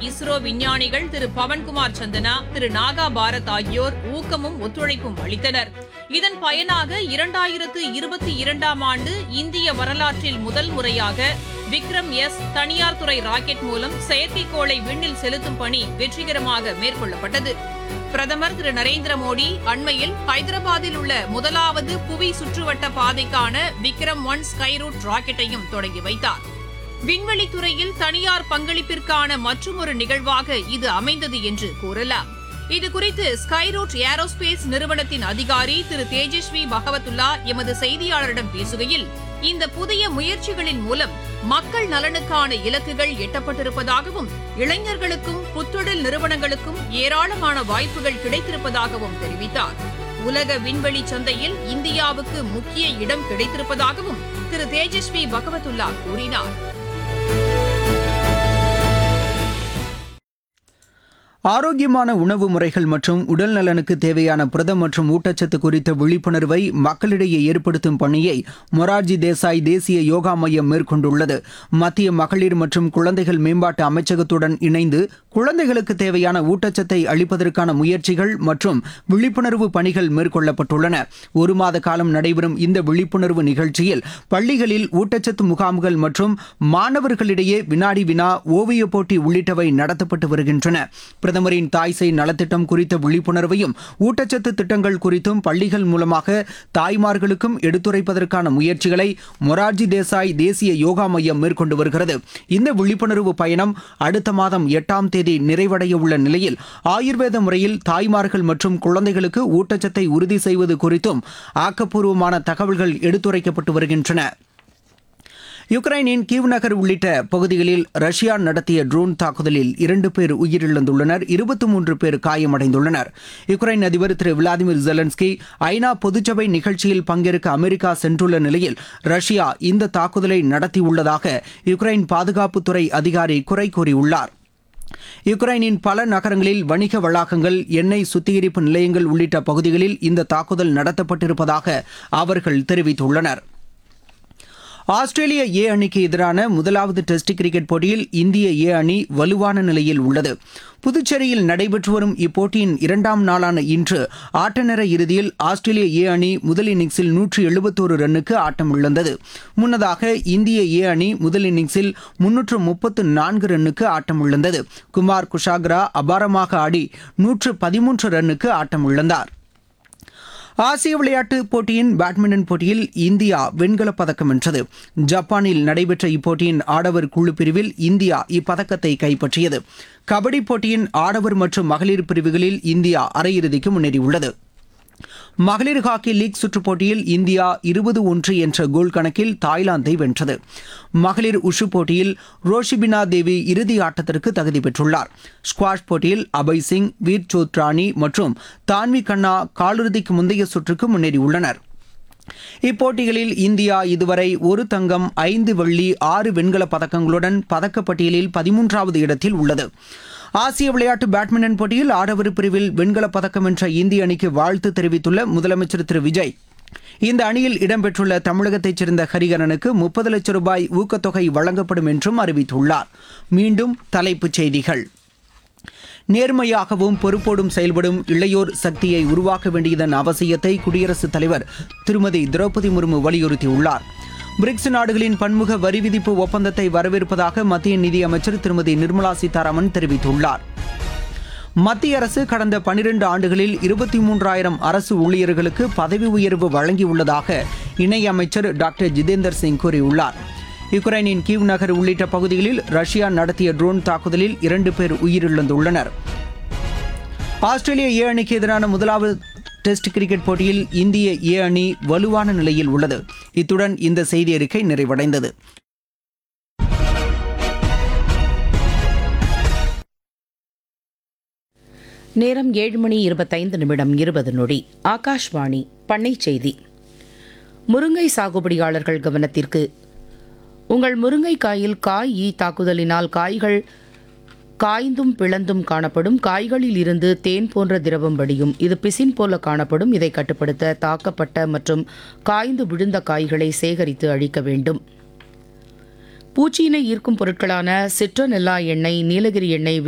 இஸ்ரோ விஞ்ஞானிகள் திரு பவன்குமார் சந்தனா திரு நாகா பாரத் ஆகியோர் ஊக்கமும் ஒத்துழைப்பும் அளித்தனர் இதன் பயனாக இரண்டாயிரத்து இருபத்தி இரண்டாம் ஆண்டு இந்திய வரலாற்றில் முதல் முறையாக விக்ரம் எஸ் தனியார் துறை ராக்கெட் மூலம் செயற்கைக்கோளை விண்ணில் செலுத்தும் பணி வெற்றிகரமாக மேற்கொள்ளப்பட்டது பிரதமர் திரு நரேந்திர மோடி அண்மையில் ஹைதராபாத்தில் உள்ள முதலாவது புவி சுற்றுவட்ட பாதைக்கான விக்ரம் ஒன் ஸ்கைரூட் ராக்கெட்டையும் தொடங்கி வைத்தார் விண்வெளித் துறையில் தனியார் பங்களிப்பிற்கான மற்றொரு நிகழ்வாக இது அமைந்தது என்று கூறலாம் இதுகுறித்து ஸ்கைரூட் ஏரோஸ்பேஸ் நிறுவனத்தின் அதிகாரி திரு தேஜஸ்வி பகவத்துல்லா எமது செய்தியாளரிடம் பேசுகையில் இந்த புதிய முயற்சிகளின் மூலம் மக்கள் நலனுக்கான இலக்குகள் எட்டப்பட்டிருப்பதாகவும் இளைஞர்களுக்கும் புத்தொழில் நிறுவனங்களுக்கும் ஏராளமான வாய்ப்புகள் கிடைத்திருப்பதாகவும் தெரிவித்தார் உலக விண்வெளி சந்தையில் இந்தியாவுக்கு முக்கிய இடம் கிடைத்திருப்பதாகவும் திரு தேஜஸ்வி பகவத்துல்லா கூறினார் ஆரோக்கியமான உணவு முறைகள் மற்றும் உடல் நலனுக்கு தேவையான புரதம் மற்றும் ஊட்டச்சத்து குறித்த விழிப்புணர்வை மக்களிடையே ஏற்படுத்தும் பணியை மொரார்ஜி தேசாய் தேசிய யோகா மையம் மேற்கொண்டுள்ளது மத்திய மகளிர் மற்றும் குழந்தைகள் மேம்பாட்டு அமைச்சகத்துடன் இணைந்து குழந்தைகளுக்கு தேவையான ஊட்டச்சத்தை அளிப்பதற்கான முயற்சிகள் மற்றும் விழிப்புணர்வு பணிகள் மேற்கொள்ளப்பட்டுள்ளன ஒரு மாத காலம் நடைபெறும் இந்த விழிப்புணர்வு நிகழ்ச்சியில் பள்ளிகளில் ஊட்டச்சத்து முகாம்கள் மற்றும் மாணவர்களிடையே வினாடி வினா ஓவியப் போட்டி உள்ளிட்டவை நடத்தப்பட்டு வருகின்றன பிரதமரின் தாய்சை நலத்திட்டம் குறித்த விழிப்புணர்வையும் ஊட்டச்சத்து திட்டங்கள் குறித்தும் பள்ளிகள் மூலமாக தாய்மார்களுக்கும் எடுத்துரைப்பதற்கான முயற்சிகளை மொரார்ஜி தேசாய் தேசிய யோகா மையம் மேற்கொண்டு வருகிறது இந்த விழிப்புணர்வு பயணம் அடுத்த மாதம் எட்டாம் தேதி நிறைவடைய உள்ள நிலையில் ஆயுர்வேத முறையில் தாய்மார்கள் மற்றும் குழந்தைகளுக்கு ஊட்டச்சத்தை உறுதி செய்வது குறித்தும் ஆக்கப்பூர்வமான தகவல்கள் எடுத்துரைக்கப்பட்டு வருகின்றன யுக்ரைனின் கீவ் நகர் உள்ளிட்ட பகுதிகளில் ரஷ்யா நடத்திய ட்ரோன் தாக்குதலில் இரண்டு பேர் உயிரிழந்துள்ளனர் இருபத்தி மூன்று பேர் காயமடைந்துள்ளனர் யுக்ரைன் அதிபர் திரு விளாடிமிர் ஜெலன்ஸ்கி ஐநா பொதுச்சபை நிகழ்ச்சியில் பங்கேற்க அமெரிக்கா சென்றுள்ள நிலையில் ரஷ்யா இந்த தாக்குதலை நடத்தியுள்ளதாக யுக்ரைன் பாதுகாப்புத்துறை அதிகாரி குறை கூறியுள்ளார் யுக்ரைனின் பல நகரங்களில் வணிக வளாகங்கள் எண்ணெய் சுத்திகரிப்பு நிலையங்கள் உள்ளிட்ட பகுதிகளில் இந்த தாக்குதல் நடத்தப்பட்டிருப்பதாக அவர்கள் தெரிவித்துள்ளனர் ஆஸ்திரேலிய ஏ அணிக்கு எதிரான முதலாவது டெஸ்ட் கிரிக்கெட் போட்டியில் இந்திய ஏ அணி வலுவான நிலையில் உள்ளது புதுச்சேரியில் நடைபெற்று வரும் இப்போட்டியின் இரண்டாம் நாளான இன்று ஆட்டநேர இறுதியில் ஆஸ்திரேலிய ஏ அணி முதல் இன்னிங்ஸில் நூற்றி எழுபத்தோரு ரன்னுக்கு ஆட்டம் இழந்தது முன்னதாக இந்திய ஏ அணி முதல் இன்னிங்ஸில் முன்னூற்று முப்பத்து நான்கு ரன்னுக்கு ஆட்டம் இழந்தது குமார் குஷாக்ரா அபாரமாக ஆடி நூற்று பதிமூன்று ரன்னுக்கு ஆட்டம் இழந்தார் ஆசிய விளையாட்டுப் போட்டியின் பேட்மிண்டன் போட்டியில் இந்தியா வெண்கலப் பதக்கம் வென்றது ஜப்பானில் நடைபெற்ற இப்போட்டியின் ஆடவர் குழு பிரிவில் இந்தியா இப்பதக்கத்தை கைப்பற்றியது கபடி போட்டியின் ஆடவர் மற்றும் மகளிர் பிரிவுகளில் இந்தியா அரையிறுதிக்கு முன்னேறியுள்ளது மகளிர் ஹாக்கி லீக் சுற்றுப் போட்டியில் இந்தியா இருபது ஒன்று என்ற கோல் கணக்கில் தாய்லாந்தை வென்றது மகளிர் உஷு போட்டியில் ரோஷிபினா தேவி இறுதி ஆட்டத்திற்கு தகுதி பெற்றுள்ளார் ஸ்குவாஷ் போட்டியில் அபய் சிங் வீர் சோத்ரானி மற்றும் தான்வி கண்ணா காலிறுதிக்கு முந்தைய சுற்றுக்கு முன்னேறியுள்ளனர் இப்போட்டிகளில் இந்தியா இதுவரை ஒரு தங்கம் ஐந்து வெள்ளி ஆறு வெண்கலப் பதக்கங்களுடன் பதக்கப்பட்டியலில் பதிமூன்றாவது இடத்தில் உள்ளது ஆசிய விளையாட்டு பேட்மிண்டன் போட்டியில் ஆடவர் பிரிவில் வெண்கலப் பதக்கம் வென்ற இந்திய அணிக்கு வாழ்த்து தெரிவித்துள்ள முதலமைச்சர் திரு விஜய் இந்த அணியில் இடம்பெற்றுள்ள தமிழகத்தைச் சேர்ந்த ஹரிகரனுக்கு முப்பது லட்சம் ரூபாய் ஊக்கத்தொகை வழங்கப்படும் என்றும் அறிவித்துள்ளார் மீண்டும் தலைப்புச் செய்திகள் நேர்மையாகவும் பொறுப்போடும் செயல்படும் இளையோர் சக்தியை உருவாக்க வேண்டியதன் அவசியத்தை குடியரசுத் தலைவர் திருமதி திரௌபதி முர்மு வலியுறுத்தியுள்ளார் பிரிக்ஸ் நாடுகளின் பன்முக வரி விதிப்பு ஒப்பந்தத்தை வரவேற்பதாக மத்திய நிதியமைச்சர் திருமதி நிர்மலா சீதாராமன் தெரிவித்துள்ளார் மத்திய அரசு கடந்த பனிரெண்டு ஆண்டுகளில் இருபத்தி மூன்றாயிரம் அரசு ஊழியர்களுக்கு பதவி உயர்வு வழங்கியுள்ளதாக இணையமைச்சர் டாக்டர் ஜிதேந்தர் சிங் கூறியுள்ளார் யுக்ரைனின் கீவ் நகர் உள்ளிட்ட பகுதிகளில் ரஷ்யா நடத்திய ட்ரோன் தாக்குதலில் இரண்டு பேர் உயிரிழந்துள்ளனர் ஆஸ்திரேலிய ஏ அணிக்கு எதிரான முதலாவது டெஸ்ட் கிரிக்கெட் போட்டியில் இந்திய ஏ அணி வலுவான நிலையில் உள்ளது இத்துடன் இந்த செய்தி அறிக்கை நிறைவடைந்தது நேரம் ஏழு மணி இருபத்தைந்து நிமிடம் இருபது நொடி ஆகாஷ்வாணி பண்ணை செய்தி முருங்கை சாகுபடியாளர்கள் கவனத்திற்கு உங்கள் முருங்கைக்காயில் காய் ஈ தாக்குதலினால் காய்கள் காய்ந்தும் பிளந்தும் காணப்படும் காய்களில் இருந்து தேன் போன்ற திரவம் வடியும் இது பிசின் போல காணப்படும் இதை கட்டுப்படுத்த தாக்கப்பட்ட மற்றும் காய்ந்து விழுந்த காய்களை சேகரித்து அழிக்க வேண்டும் பூச்சியினை ஈர்க்கும் பொருட்களான சிட்ரோனெல்லா எண்ணெய் நீலகிரி எண்ணெய்